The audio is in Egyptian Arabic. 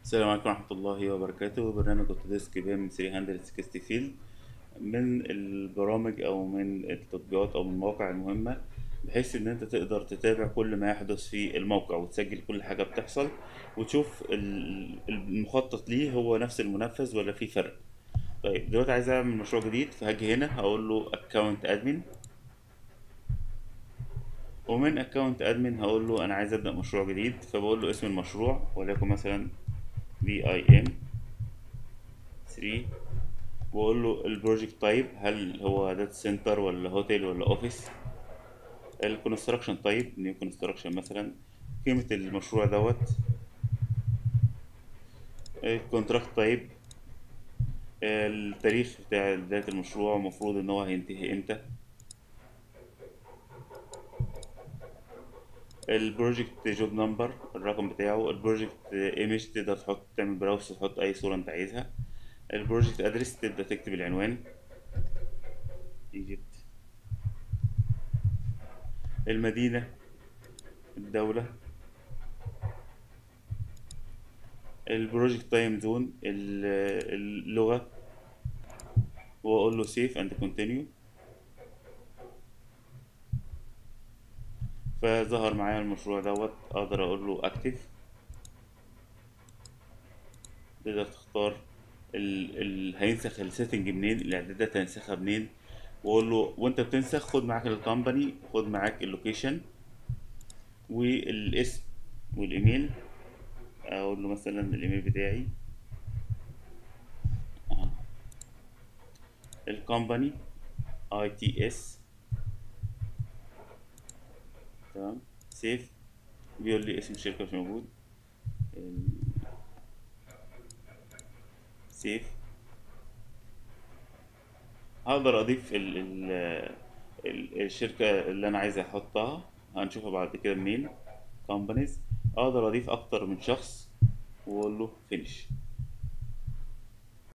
السلام عليكم ورحمة الله وبركاته برنامج اوتوديسك بيم 360 فيلد من البرامج أو من التطبيقات أو من المواقع المهمة بحيث إن أنت تقدر تتابع كل ما يحدث في الموقع وتسجل كل حاجة بتحصل وتشوف ال- المخطط ليه هو نفس المنفذ ولا في فرق طيب دلوقتي عايز أعمل مشروع جديد فهاجي هنا هقول له account admin ومن account admin هقول له أنا عايز أبدأ مشروع جديد فبقول له اسم المشروع وليكن مثلا بي اي ام 3 واقول له البروجكت تايب هل هو داتا سنتر ولا هوتيل ولا اوفيس الكونستراكشن تايب نيو كونستراكشن مثلا قيمة المشروع دوت الكونتراكت تايب التاريخ بتاع بداية المشروع المفروض ان هو هينتهي امتى البروجكت جوب نمبر الرقم بتاعه البروجكت ايمج تقدر تحط تعمل براوس تحط اي صورة انت عايزها البروجكت ادرس تبدأ تكتب العنوان ايجيبت المدينة الدولة البروجكت تايم زون اللغة واقول له سيف اند كونتينيو فظهر معايا المشروع دوت اقدر اقول له اكتف تقدر تختار ال... ال... هينسخ السيتنج منين الاعدادات هينسخها منين واقول له وانت بتنسخ خد معاك الكومباني خد معاك اللوكيشن والاسم والايميل اقول له مثلا الايميل بتاعي آه. الكومباني اي تي اس تمام سيف بيقول لي اسم الشركة مش موجود سيف هقدر اضيف ال ال ال الشركة اللي انا عايز احطها هنشوفها بعد كده منين companies اقدر اضيف اكتر من شخص واقول له finish